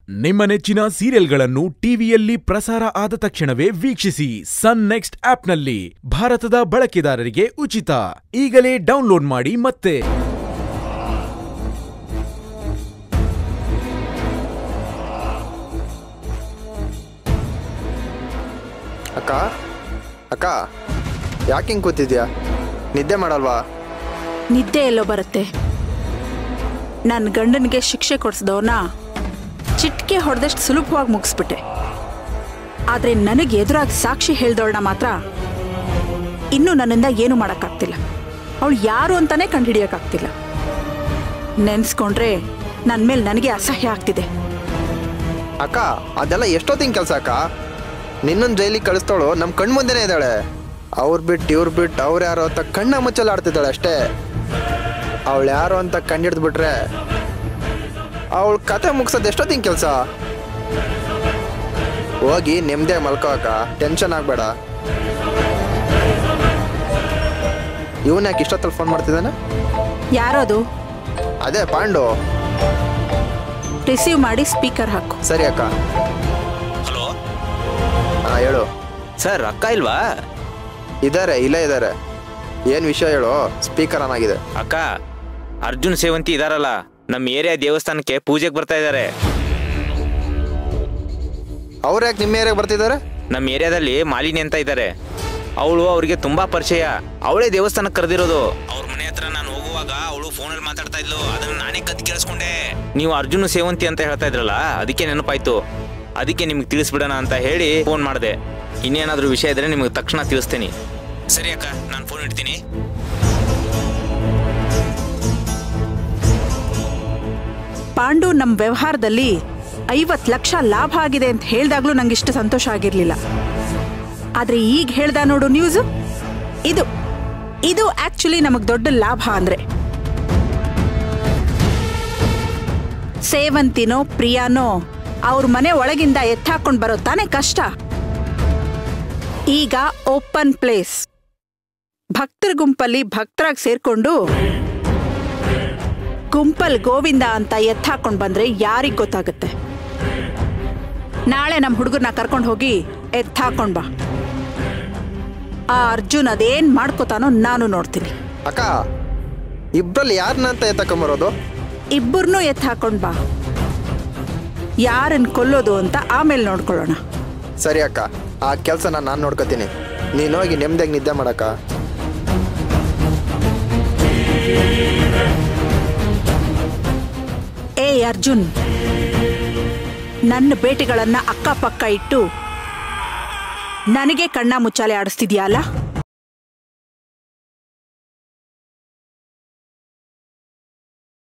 ನಿಮ್ಮ ನೆಚ್ಚಿನ ಸೀರಿಯಲ್ಗಳನ್ನು ಟಿವಿಯಲ್ಲಿ ಪ್ರಸಾರ ಆದ ತಕ್ಷಣವೇ ವೀಕ್ಷಿಸಿ ಸನ್ ನೆಕ್ಸ್ಟ್ ಆಪ್ನಲ್ಲಿ ಭಾರತದ ಬಳಕೆದಾರರಿಗೆ ಉಚಿತ ಈಗಲೇ ಡೌನ್ಲೋಡ್ ಮಾಡಿ ಮತ್ತೆ ಅಕ್ಕ ಅಕ್ಕ ಯಾಕೆ ಹಿಂಗೆ ಕೂತಿದ್ಯಾ ನಿದ್ದೆ ಮಾಡಲ್ವಾ ನಿದ್ದೆ ಎಲ್ಲೋ ಬರುತ್ತೆ ನನ್ನ ಗಂಡನಿಗೆ ಶಿಕ್ಷೆ ಕೊಡಿಸ್ದವನ ಚಿಟ್ಕೆ ಹೊಡೆದಷ್ಟು ಸುಲಭವಾಗಿ ಮುಗಿಸ್ಬಿಟ್ಟೆ ಆದರೆ ನನಗೆ ಎದುರಾಗಿ ಸಾಕ್ಷಿ ಹೇಳ್ದವಳನ್ನ ಮಾತ್ರ ಇನ್ನೂ ನನ್ನಿಂದ ಏನೂ ಮಾಡೋಕ್ಕಾಗ್ತಿಲ್ಲ ಅವಳು ಯಾರು ಅಂತಾನೆ ಕಂಡುಹಿಡಿಯೋಕ್ಕಾಗ್ತಿಲ್ಲ ನೆನೆಸ್ಕೊಂಡ್ರೆ ನನ್ನ ಮೇಲೆ ನನಗೆ ಅಸಹ್ಯ ಆಗ್ತಿದೆ ಅಕ್ಕ ಅದೆಲ್ಲ ಎಷ್ಟೊತ್ತಿನ ಕೆಲಸ ಅಕ್ಕ ನಿನ್ನೊಂದು ಜೈಲಿಗೆ ಕಳಿಸ್ತವಳು ನಮ್ಮ ಕಣ್ಣು ಮುಂದೆನೇ ಇದ್ದಾಳೆ ಅವ್ರು ಬಿಟ್ಟು ಇವ್ರು ಬಿಟ್ಟು ಅವ್ರು ಯಾರು ಅಂತ ಕಣ್ಣ ಮುಚ್ಚಲ್ಲಿ ಆಡ್ತಿದ್ದಾಳೆ ಅಷ್ಟೇ ಅವಳು ಯಾರು ಅಂತ ಕಂಡಿಡ್ದು ಬಿಟ್ರೆ ಅವಳ ಕತೆ ಮುಗಿಸೋದು ಎಷ್ಟೊತ್ತಿನ ಕೆಲಸ ಹೋಗಿ ನೆಮ್ಮದಿಯಾಗಿ ಮಲ್ಕೋ ಅಕ್ಕ ಟೆನ್ಷನ್ ಆಗಬೇಡ ಇವನ್ ಯಾಕೆ ಇಷ್ಟೊತ್ತಲ್ಲಿ ಫೋನ್ ಮಾಡ್ತಿದ್ದಾನೆ ಯಾರೋದು ಅದೇ ಪಾಂಡು ರಿಸೀವ್ ಮಾಡಿ ಸ್ಪೀಕರ್ ಹಾಕು ಸರಿ ಅಕ್ಕ ಹಲೋ ಹಾಂ ಹೇಳು ಸರ್ ಅಕ್ಕ ಇಲ್ವಾ ಇದ್ದಾರೆ ಇಲ್ಲೇ ಇದ್ದಾರೆ ಏನು ವಿಷಯ ಹೇಳು ಸ್ಪೀಕರ್ ಆನ್ ಆಗಿದೆ ಅಕ್ಕ ಅರ್ಜುನ್ ಸೇವಂತಿ ಇದಾರಲ್ಲ ನಮ್ಮ ಏರಿಯಾ ದೇವಸ್ಥಾನಕ್ಕೆ ಪೂಜೆಗೆ ಬರ್ತಾ ಇದ್ದಾರೆ ಅವ್ರು ಯಾಕೆ ನಿಮ್ಮ ಏರಿಯಾಗೆ ಬರ್ತಿದ್ದಾರೆ ನಮ್ಮ ಏರಿಯಾದಲ್ಲಿ ಮಾಲಿನಿ ಅಂತ ಇದ್ದಾರೆ ಅವಳು ಅವ್ರಿಗೆ ತುಂಬಾ ಪರಿಚಯ ಅವಳೇ ದೇವಸ್ಥಾನಕ್ಕೆ ಕರೆದಿರೋದು ಅವ್ರ ಮನೆ ಹತ್ರ ನಾನು ಹೋಗುವಾಗ ಅವಳು ಫೋನಲ್ಲಿ ಮಾತಾಡ್ತಾ ಇದ್ಲು ಅದನ್ನ ನಾನೇ ಕತ್ ಕೇಳಿಸ್ಕೊಂಡೆ ನೀವು ಅರ್ಜುನ್ ಸೇವಂತಿ ಅಂತ ಹೇಳ್ತಾ ಇದ್ರಲ್ಲ ಅದಕ್ಕೆ ನೆನಪಾಯ್ತು ಅದಕ್ಕೆ ನಿಮ್ಗೆ ತಿಳಿಸ್ಬಿಡೋಣ ಅಂತ ಹೇಳಿ ಫೋನ್ ಮಾಡಿದೆ ಇನ್ನೇನಾದ್ರೂ ವಿಷಯ ಇದ್ರೆ ನಿಮಗೆ ತಕ್ಷಣ ತಿಳಿಸ್ತೀನಿ ಸರಿ ಅಕ್ಕ ನಾನು ಫೋನ್ ಇಡ್ತೀನಿ ಪಾಂಡು ನಮ್ಮ ವ್ಯವಹಾರದಲ್ಲಿ ಐವತ್ತು ಲಕ್ಷ ಲಾಭ ಆಗಿದೆ ಅಂತ ಹೇಳ್ದಾಗ್ಲೂ ನಂಗೆ ಇಷ್ಟು ಸಂತೋಷ ಆಗಿರಲಿಲ್ಲ ಆದರೆ ಈಗ ಹೇಳ್ದ ನೋಡು ನ್ಯೂಸು ಇದು ಇದು ಆಕ್ಚುಲಿ ನಮಗೆ ದೊಡ್ಡ ಲಾಭ ಅಂದರೆ ಸೇವಂತಿನೋ ಪ್ರಿಯಾನೋ ಅವ್ರ ಮನೆ ಒಳಗಿಂದ ಎತ್ತಾಕೊಂಡು ಬರೋ ತಾನೇ ಕಷ್ಟ ಈಗ ಓಪನ್ ಪ್ಲೇಸ್ ಭಕ್ತರ ಗುಂಪಲ್ಲಿ ಭಕ್ತರಾಗಿ ಸೇರ್ಕೊಂಡು ಗುಂಪಲ್ ಗೋವಿಂದ ಅಂತ ಎತ್ತಾಕೊಂಡು ಬಂದ್ರೆ ಯಾರಿಗ್ ಗೊತ್ತಾಗುತ್ತೆ ನಾಳೆ ನಮ್ಮ ಹುಡುಗರನ್ನ ಕರ್ಕೊಂಡು ಹೋಗಿ ಎತ್ತಾಕೊಂಡ್ ಬಾ ಆ ಅರ್ಜುನ್ ಅದೇನ್ ಮಾಡ್ಕೋತಾನೋ ನಾನು ನೋಡ್ತೀನಿ ಅಕ್ಕ ಇಬ್ಬರಲ್ಲಿ ಯಾರನ್ನ ಅಂತ ಎತ್ತಕೊಂಬರೋದು ಇಬ್ಬರನ್ನೂ ಎತ್ತಾಕೊಂಡ್ ಬಾ ಯಾರನ್ನ ಕೊಲ್ಲೋದು ಅಂತ ಆಮೇಲೆ ನೋಡ್ಕೊಳ್ಳೋಣ ಸರಿ ಅಕ್ಕ ಆ ಕೆಲಸನ ನಾನು ನೋಡ್ಕೋತೀನಿ ನೀನು ಹೋಗಿ ನೆಮ್ಮದಿಯಾಗಿ ನಿದ್ದೆ ಮಾಡಕ್ಕ ಏ ಅರ್ಜುನ್ ನನ್ನ ಬೇಟೆಗಳನ್ನ ಅಕ್ಕಪಕ್ಕ ಇಟ್ಟು ನನಗೆ ಕಣ್ಣ ಮುಚ್ಚಾಲೆ ಆಡಿಸ್ತಿದ್ಯಾ ಅಲ್ಲ